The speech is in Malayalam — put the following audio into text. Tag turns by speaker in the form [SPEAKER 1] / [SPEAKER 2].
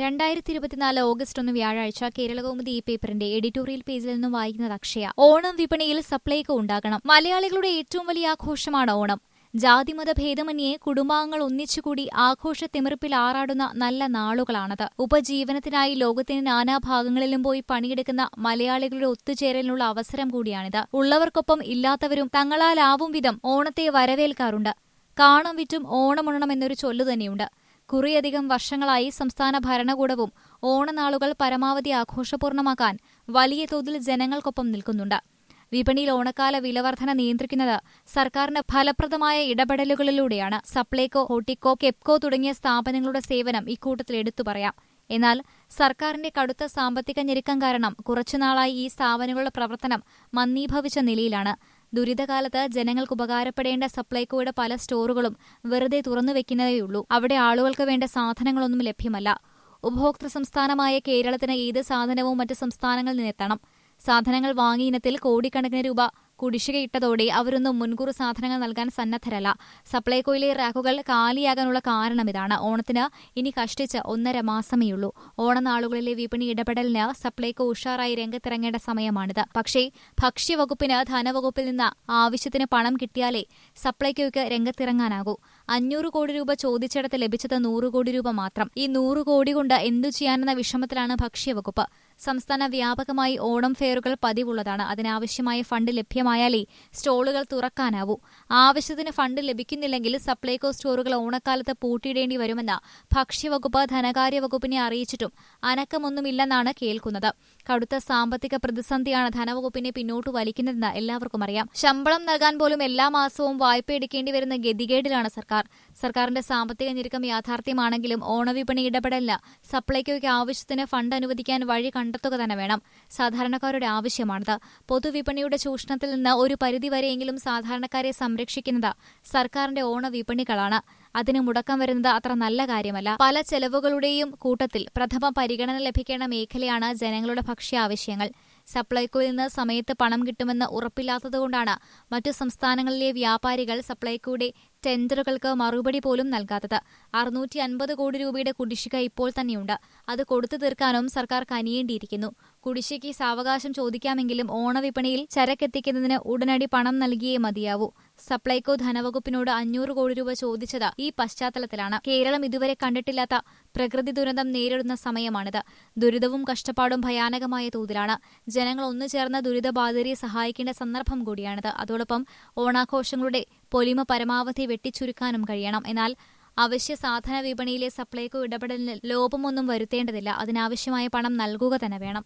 [SPEAKER 1] രണ്ടായിരത്തി ഇരുപത്തിനാല് ഓഗസ്റ്റ് ഒന്ന് വ്യാഴാഴ്ച കേരളകൗമുദി ഈ പേപ്പറിന്റെ എഡിറ്റോറിയൽ പേജിൽ നിന്നും വായിക്കുന്നത് അക്ഷയ ഓണം വിപണിയിൽ സപ്ലൈകോ ഉണ്ടാകണം മലയാളികളുടെ ഏറ്റവും വലിയ ആഘോഷമാണ് ഓണം ജാതിമത ഭേദമന്യേ കുടുംബാംഗങ്ങൾ ഒന്നിച്ചുകൂടി ആഘോഷ തിമിർപ്പിൽ ആറാടുന്ന നല്ല നാളുകളാണത് ഉപജീവനത്തിനായി ലോകത്തിന്റെ നാനാഭാഗങ്ങളിലും പോയി പണിയെടുക്കുന്ന മലയാളികളുടെ ഒത്തുചേരലിനുള്ള അവസരം കൂടിയാണിത് ഉള്ളവർക്കൊപ്പം ഇല്ലാത്തവരും തങ്ങളാലാവും വിധം ഓണത്തെ വരവേൽക്കാറുണ്ട് കാണം വിറ്റും ഓണമുണ്ണണം എന്നൊരു ചൊല്ലു തന്നെയുണ്ട് കുറേയധികം വർഷങ്ങളായി സംസ്ഥാന ഭരണകൂടവും ഓണനാളുകൾ പരമാവധി ആഘോഷപൂർണ്ണമാക്കാൻ വലിയ തോതിൽ ജനങ്ങൾക്കൊപ്പം നിൽക്കുന്നുണ്ട് വിപണിയിൽ ഓണക്കാല വിലവർധന നിയന്ത്രിക്കുന്നത് സർക്കാരിന്റെ ഫലപ്രദമായ ഇടപെടലുകളിലൂടെയാണ് സപ്ലൈകോ ഹോട്ടിക്കോ കെപ്കോ തുടങ്ങിയ സ്ഥാപനങ്ങളുടെ സേവനം ഇക്കൂട്ടത്തിൽ എടുത്തു പറയാം എന്നാൽ സർക്കാരിന്റെ കടുത്ത സാമ്പത്തിക ഞെരുക്കം കാരണം കുറച്ചുനാളായി ഈ സ്ഥാപനങ്ങളുടെ പ്രവർത്തനം മന്ദീഭവിച്ച നിലയിലാണ് ദുരിതകാലത്ത് ജനങ്ങൾക്ക് ഉപകാരപ്പെടേണ്ട സപ്ലൈകോയുടെ പല സ്റ്റോറുകളും വെറുതെ തുറന്നുവെക്കുന്നതേയുള്ളൂ അവിടെ ആളുകൾക്ക് വേണ്ട സാധനങ്ങളൊന്നും ലഭ്യമല്ല ഉപഭോക്തൃ സംസ്ഥാനമായ കേരളത്തിന് ഏത് സാധനവും മറ്റ് സംസ്ഥാനങ്ങളിൽ നിന്നെത്തണം സാധനങ്ങൾ വാങ്ങിയ ഇനത്തിൽ കോടിക്കണക്കിന് രൂപ കുടിശ്ശികയിട്ടതോടെ അവരൊന്നും മുൻകൂർ സാധനങ്ങൾ നൽകാൻ സന്നദ്ധരല്ല സപ്ലൈകോയിലെ റാക്കുകൾ കാലിയാകാനുള്ള കാരണം ഇതാണ് ഓണത്തിന് ഇനി കഷ്ടിച്ച് ഒന്നര മാസമേയുള്ളൂ ഓണനാളുകളിലെ വിപണി ഇടപെടലിന് സപ്ലൈകോ ഉഷാറായി രംഗത്തിറങ്ങേണ്ട സമയമാണിത് പക്ഷേ ഭക്ഷ്യവകുപ്പിന് ധനവകുപ്പിൽ നിന്ന് ആവശ്യത്തിന് പണം കിട്ടിയാലേ സപ്ലൈകോയ്ക്ക് രംഗത്തിറങ്ങാനാകൂ അഞ്ഞൂറ് കോടി രൂപ ചോദിച്ചിടത്ത് ലഭിച്ചത് നൂറ് കോടി രൂപ മാത്രം ഈ നൂറ് കോടി കൊണ്ട് എന്തു ചെയ്യാനെന്ന വിഷമത്തിലാണ് ഭക്ഷ്യവകുപ്പ് സംസ്ഥാന വ്യാപകമായി ഓണം ഫെയറുകൾ പതിവുള്ളതാണ് അതിനാവശ്യമായ ഫണ്ട് ലഭ്യമായാലേ സ്റ്റോളുകൾ തുറക്കാനാവൂ ആവശ്യത്തിന് ഫണ്ട് ലഭിക്കുന്നില്ലെങ്കിൽ സപ്ലൈകോ സ്റ്റോറുകൾ ഓണക്കാലത്ത് പൂട്ടിയിടേണ്ടി വരുമെന്ന് ഭക്ഷ്യവകുപ്പ് ധനകാര്യ വകുപ്പിനെ അറിയിച്ചിട്ടും അനക്കമൊന്നുമില്ലെന്നാണ് കേൾക്കുന്നത് കടുത്ത സാമ്പത്തിക പ്രതിസന്ധിയാണ് ധനവകുപ്പിനെ പിന്നോട്ട് വലിക്കുന്നതെന്ന് എല്ലാവർക്കും അറിയാം ശമ്പളം നൽകാൻ പോലും എല്ലാ മാസവും വായ്പ എടുക്കേണ്ടി വരുന്ന ഗതികേടിലാണ് സർക്കാർ സർക്കാരിന്റെ സാമ്പത്തിക ഞെരുക്കം യാഥാർത്ഥ്യമാണെങ്കിലും ഓണവിപണി ഇടപെടലിന് സപ്ലൈകോയ്ക്ക് ആവശ്യത്തിന് ഫണ്ട് അനുവദിക്കാൻ വഴി കണ്ടെത്തുക തന്നെ വേണം സാധാരണക്കാരുടെ ആവശ്യമാണിത് പൊതുവിപണിയുടെ ചൂഷണത്തിൽ നിന്ന് ഒരു പരിധിവരെയെങ്കിലും സാധാരണക്കാരെ സംരക്ഷിക്കുന്നത് സർക്കാരിന്റെ ഓണവിപണികളാണ് അതിന് മുടക്കം വരുന്നത് അത്ര നല്ല കാര്യമല്ല പല ചെലവുകളുടെയും കൂട്ടത്തിൽ പ്രഥമ പരിഗണന ലഭിക്കേണ്ട മേഖലയാണ് ജനങ്ങളുടെ ഭക്ഷ്യാവശ്യങ്ങൾ സപ്ലൈകോയിൽ നിന്ന് സമയത്ത് പണം കിട്ടുമെന്ന് ഉറപ്പില്ലാത്തതുകൊണ്ടാണ് മറ്റു സംസ്ഥാനങ്ങളിലെ വ്യാപാരികൾ സപ്ലൈകോയുടെ ടെൻഡറുകൾക്ക് മറുപടി പോലും നൽകാത്തത് അറുന്നൂറ്റി അൻപത് കോടി രൂപയുടെ കുടിശ്ശിക ഇപ്പോൾ തന്നെയുണ്ട് അത് കൊടുത്തു തീർക്കാനും സർക്കാർ കനിയേണ്ടിയിരിക്കുന്നു കുടിശ്ശിക്ക് സാവകാശം ചോദിക്കാമെങ്കിലും ഓണവിപണിയിൽ ചരക്കെത്തിക്കുന്നതിന് ഉടനടി പണം നൽകിയേ മതിയാവൂ സപ്ലൈകോ ധനവകുപ്പിനോട് അഞ്ഞൂറ് കോടി രൂപ ചോദിച്ചത് ഈ പശ്ചാത്തലത്തിലാണ് കേരളം ഇതുവരെ കണ്ടിട്ടില്ലാത്ത പ്രകൃതി ദുരന്തം നേരിടുന്ന സമയമാണിത് ദുരിതവും കഷ്ടപ്പാടും ഭയാനകമായ തോതിലാണ് ജനങ്ങൾ ഒന്നുചേർന്ന് ദുരിതബാധിതരെ സഹായിക്കേണ്ട സന്ദർഭം കൂടിയാണിത് അതോടൊപ്പം ഓണാഘോഷങ്ങളുടെ പൊലിമ പരമാവധി വെട്ടിച്ചുരുക്കാനും കഴിയണം എന്നാൽ അവശ്യ സാധന വിപണിയിലെ സപ്ലൈകോ ഇടപെടലിന് ലോപമൊന്നും വരുത്തേണ്ടതില്ല അതിനാവശ്യമായ പണം നൽകുക തന്നെ വേണം